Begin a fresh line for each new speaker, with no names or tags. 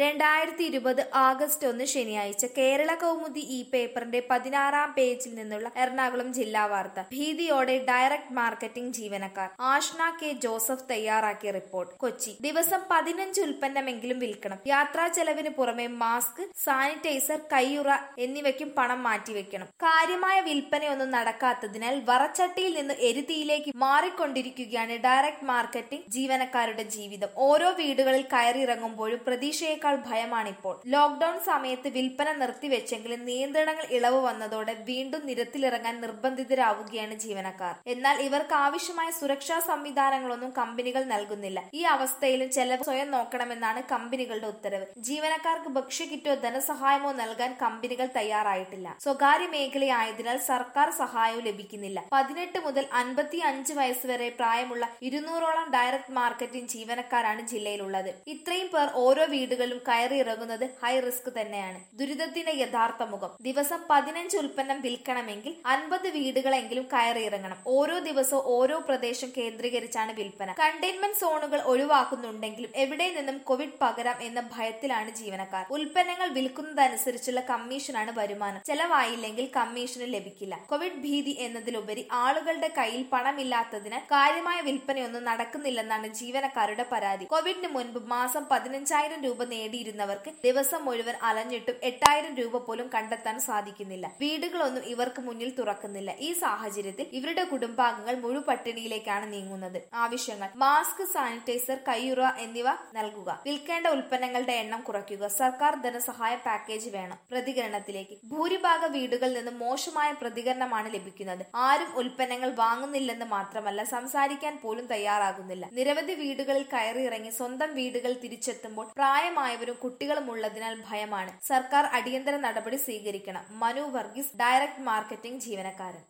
രണ്ടായിരത്തി ഇരുപത് ആഗസ്റ്റ് ഒന്ന് ശനിയാഴ്ച കേരള കൗമുദി ഈ പേപ്പറിന്റെ പതിനാറാം പേജിൽ നിന്നുള്ള എറണാകുളം ജില്ലാ വാർത്ത ഭീതിയോടെ ഡയറക്ട് മാർക്കറ്റിംഗ് ജീവനക്കാർ ആഷ്ന കെ ജോസഫ് തയ്യാറാക്കിയ റിപ്പോർട്ട് കൊച്ചി ദിവസം പതിനഞ്ച് ഉൽപ്പന്നമെങ്കിലും വിൽക്കണം യാത്രാ ചെലവിന് പുറമെ മാസ്ക് സാനിറ്റൈസർ കയ്യുറ എന്നിവയ്ക്കും പണം മാറ്റിവെക്കണം കാര്യമായ വിൽപ്പനയൊന്നും നടക്കാത്തതിനാൽ വറച്ചട്ടിയിൽ നിന്ന് എരുതിയിലേക്ക് മാറിക്കൊണ്ടിരിക്കുകയാണ് ഡയറക്ട് മാർക്കറ്റിംഗ് ജീവനക്കാരുടെ ജീവിതം ഓരോ വീടുകളിൽ കയറിയിറങ്ങുമ്പോഴും പ്രതീക്ഷയേക്കാൾ ഭയമാണിപ്പോൾ ലോക്ഡൌൺ സമയത്ത് വിൽപ്പന നിർത്തിവെച്ചെങ്കിലും നിയന്ത്രണങ്ങൾ ഇളവ് വന്നതോടെ വീണ്ടും നിരത്തിലിറങ്ങാൻ നിർബന്ധിതരാവുകയാണ് ജീവനക്കാർ എന്നാൽ ഇവർക്ക് ആവശ്യമായ സുരക്ഷാ സംവിധാനങ്ങളൊന്നും കമ്പനികൾ നൽകുന്നില്ല ഈ അവസ്ഥയിലും ചെലവ് സ്വയം നോക്കണമെന്നാണ് കമ്പനികളുടെ ഉത്തരവ് ജീവനക്കാർക്ക് ഭക്ഷ്യക്കിറ്റോ ധനസഹായമോ നൽകാൻ കമ്പനികൾ തയ്യാറായിട്ടില്ല സ്വകാര്യ മേഖലയായതിനാൽ സർക്കാർ സഹായവും ലഭിക്കുന്നില്ല പതിനെട്ട് മുതൽ അൻപത്തി അഞ്ച് വയസ്സ് വരെ പ്രായമുള്ള ഇരുന്നൂറോളം ഡയറക്ട് മാർക്കറ്റിംഗ് ജീവനക്കാരാണ് ജില്ലയിലുള്ളത് ഇത്രയും പേർ ഓരോ വീടുകളിലും കയറി ഇറങ്ങുന്നത് ഹൈ റിസ്ക് തന്നെയാണ് ദുരിതത്തിന്റെ യഥാർത്ഥ മുഖം ദിവസം പതിനഞ്ച് ഉൽപ്പന്നം വിൽക്കണമെങ്കിൽ അൻപത് വീടുകളെങ്കിലും കയറി ഇറങ്ങണം ഓരോ ദിവസവും ഓരോ പ്രദേശം കേന്ദ്രീകരിച്ചാണ് വിൽപ്പന കണ്ടെയ്ൻമെന്റ് സോണുകൾ ഒഴിവാക്കുന്നുണ്ടെങ്കിലും എവിടെ നിന്നും കോവിഡ് പകരാം എന്ന ഭയത്തിലാണ് ജീവനക്കാർ ഉൽപ്പന്നങ്ങൾ വിൽക്കുന്നതനുസരിച്ചുള്ള കമ്മീഷനാണ് വരുമാനം ചെലവായില്ലെങ്കിൽ കമ്മീഷന് ലഭിക്കില്ല കോവിഡ് ഭീതി എന്നതിലുപരി ആളുകളുടെ കയ്യിൽ പണമില്ലാത്തതിനാൽ കാര്യമായ വിൽപ്പനയൊന്നും നടക്കുന്നില്ലെന്നാണ് ജീവനക്കാരുടെ പരാതി കോവിഡിന് മുൻപ് മാസം പതിനഞ്ചായിരം രൂപ നേടിയിരുന്നവർക്ക് ദിവസം മുഴുവൻ അലഞ്ഞിട്ടും എട്ടായിരം രൂപ പോലും കണ്ടെത്താൻ സാധിക്കുന്നില്ല വീടുകളൊന്നും ഇവർക്ക് മുന്നിൽ തുറക്കുന്നില്ല ഈ സാഹചര്യത്തിൽ ഇവരുടെ കുടുംബാംഗങ്ങൾ മുഴുപട്ടിണിയിലേക്കാണ് നീങ്ങുന്നത് ആവശ്യങ്ങൾ മാസ്ക് സാനിറ്റൈസർ കയ്യുറ എന്നിവ നൽകുക വിൽക്കേണ്ട ഉൽപ്പന്നങ്ങളുടെ എണ്ണം കുറയ്ക്കുക സർക്കാർ ധനസഹായ പാക്കേജ് വേണം പ്രതികരണത്തിലേക്ക് ഭൂരിഭാഗ വീടുകളിൽ നിന്ന് മോശമായ പ്രതികരണമാണ് ലഭിക്കുന്നത് ആരും ഉൽപ്പന്നങ്ങൾ വാങ്ങുന്നില്ലെന്ന് മാത്രമല്ല സംസാരിക്കാൻ പോലും തയ്യാറാകുന്നില്ല നിരവധി വീടുകളിൽ കയറിയിറങ്ങി സ്വന്തം വീടുകൾ തിരിച്ചെത്തുമ്പോൾ പ്രായമായവരും കുട്ടികളും ഉള്ളതിനാൽ ഭയമാണ് സർക്കാർ അടിയന്തര നടപടി സ്വീകരിക്കണം മനു വർഗീസ് ഡയറക്ട് മാർക്കറ്റിംഗ് ജീവനക്കാരൻ